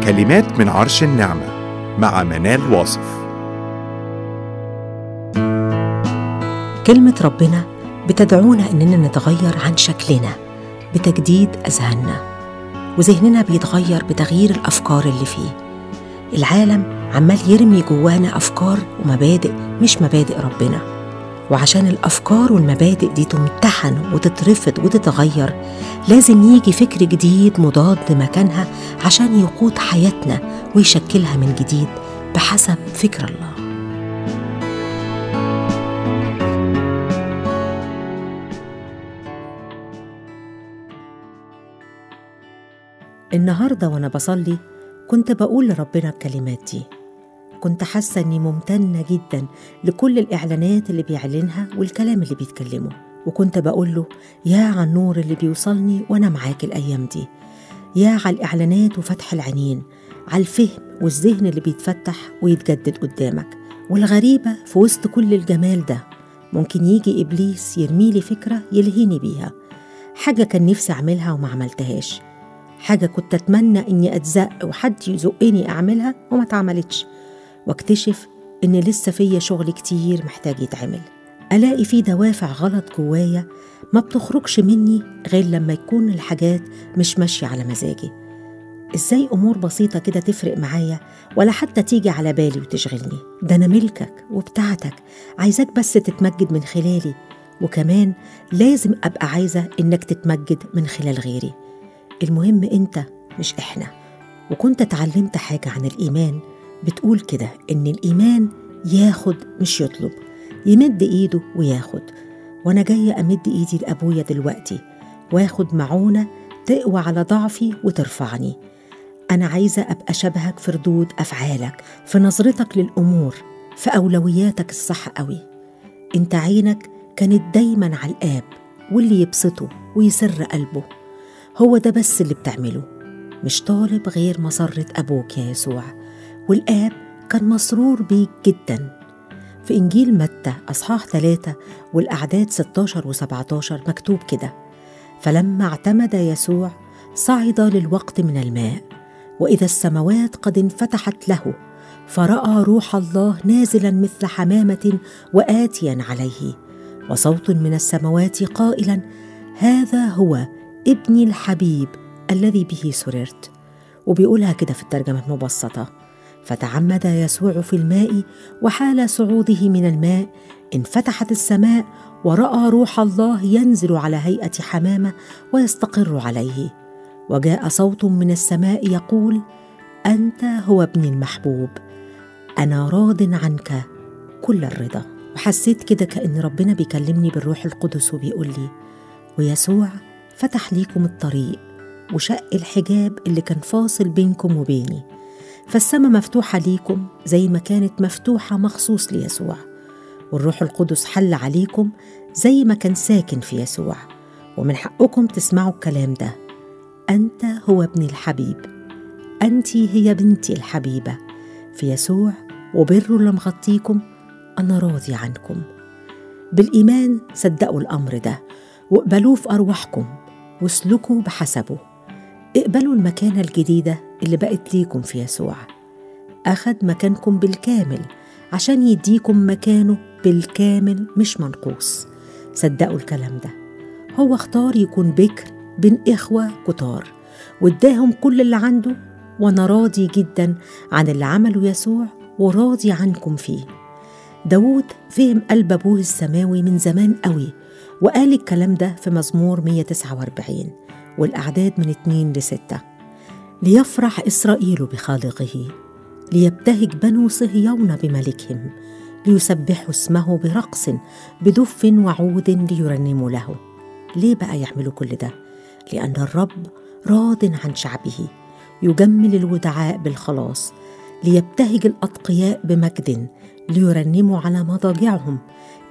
كلمات من عرش النعمة مع منال واصف كلمة ربنا بتدعونا إننا نتغير عن شكلنا بتجديد أذهاننا وذهننا بيتغير بتغيير الأفكار اللي فيه العالم عمال يرمي جوانا أفكار ومبادئ مش مبادئ ربنا وعشان الأفكار والمبادئ دي تمتحن وتترفض وتتغير لازم يجي فكر جديد مضاد مكانها عشان يقود حياتنا ويشكلها من جديد بحسب فكر الله النهاردة وأنا بصلي كنت بقول لربنا الكلمات دي كنت حاسة إني ممتنة جدا لكل الإعلانات اللي بيعلنها والكلام اللي بيتكلمه وكنت بقول له يا على النور اللي بيوصلني وأنا معاك الأيام دي يا على الإعلانات وفتح العينين على الفهم والذهن اللي بيتفتح ويتجدد قدامك والغريبة في وسط كل الجمال ده ممكن يجي إبليس يرميلي فكرة يلهيني بيها حاجة كان نفسي أعملها وما عملتهاش حاجة كنت أتمنى إني أتزق وحد يزقني أعملها وما اتعملتش واكتشف إن لسه فيا شغل كتير محتاج يتعمل ألاقي في دوافع غلط جوايا ما بتخرجش مني غير لما يكون الحاجات مش ماشية على مزاجي إزاي أمور بسيطة كده تفرق معايا ولا حتى تيجي على بالي وتشغلني ده أنا ملكك وبتاعتك عايزاك بس تتمجد من خلالي وكمان لازم أبقى عايزة إنك تتمجد من خلال غيري المهم انت مش احنا وكنت اتعلمت حاجه عن الايمان بتقول كده ان الايمان ياخد مش يطلب يمد ايده وياخد وانا جايه امد ايدي لابويا دلوقتي واخد معونه تقوى على ضعفي وترفعني انا عايزه ابقى شبهك في ردود افعالك في نظرتك للامور في اولوياتك الصح قوي انت عينك كانت دايما على الاب واللي يبسطه ويسر قلبه هو ده بس اللي بتعمله مش طالب غير مسرة أبوك يا يسوع والآب كان مسرور بيك جدا في إنجيل متى أصحاح ثلاثة والأعداد 16 و17 مكتوب كده فلما اعتمد يسوع صعد للوقت من الماء وإذا السماوات قد انفتحت له فرأى روح الله نازلا مثل حمامة وآتيا عليه وصوت من السماوات قائلا هذا هو ابني الحبيب الذي به سررت وبيقولها كده في الترجمة المبسطة فتعمد يسوع في الماء وحال صعوده من الماء انفتحت السماء ورأى روح الله ينزل على هيئة حمامة ويستقر عليه وجاء صوت من السماء يقول أنت هو ابني المحبوب أنا راض عنك كل الرضا وحسيت كده كأن ربنا بيكلمني بالروح القدس وبيقول لي ويسوع فتح ليكم الطريق وشق الحجاب اللي كان فاصل بينكم وبيني فالسماء مفتوحة ليكم زي ما كانت مفتوحة مخصوص ليسوع والروح القدس حل عليكم زي ما كان ساكن في يسوع ومن حقكم تسمعوا الكلام ده أنت هو ابني الحبيب أنت هي بنتي الحبيبة في يسوع وبره اللي مغطيكم أنا راضي عنكم بالإيمان صدقوا الأمر ده واقبلوه في أرواحكم واسلكوا بحسبه اقبلوا المكانة الجديدة اللي بقت ليكم في يسوع أخد مكانكم بالكامل عشان يديكم مكانه بالكامل مش منقوص صدقوا الكلام ده هو اختار يكون بكر بين إخوة كتار واداهم كل اللي عنده وأنا راضي جدا عن اللي عمله يسوع وراضي عنكم فيه داود فهم قلب أبوه السماوي من زمان قوي وقال الكلام ده في مزمور 149 والأعداد من 2 ل 6 ليفرح إسرائيل بخالقه ليبتهج بنو صهيون بملكهم ليسبحوا اسمه برقص بدف وعود ليرنموا له ليه بقى يعملوا كل ده لان الرب راض عن شعبه يجمل الودعاء بالخلاص ليبتهج الاتقياء بمجد ليرنموا على مضاجعهم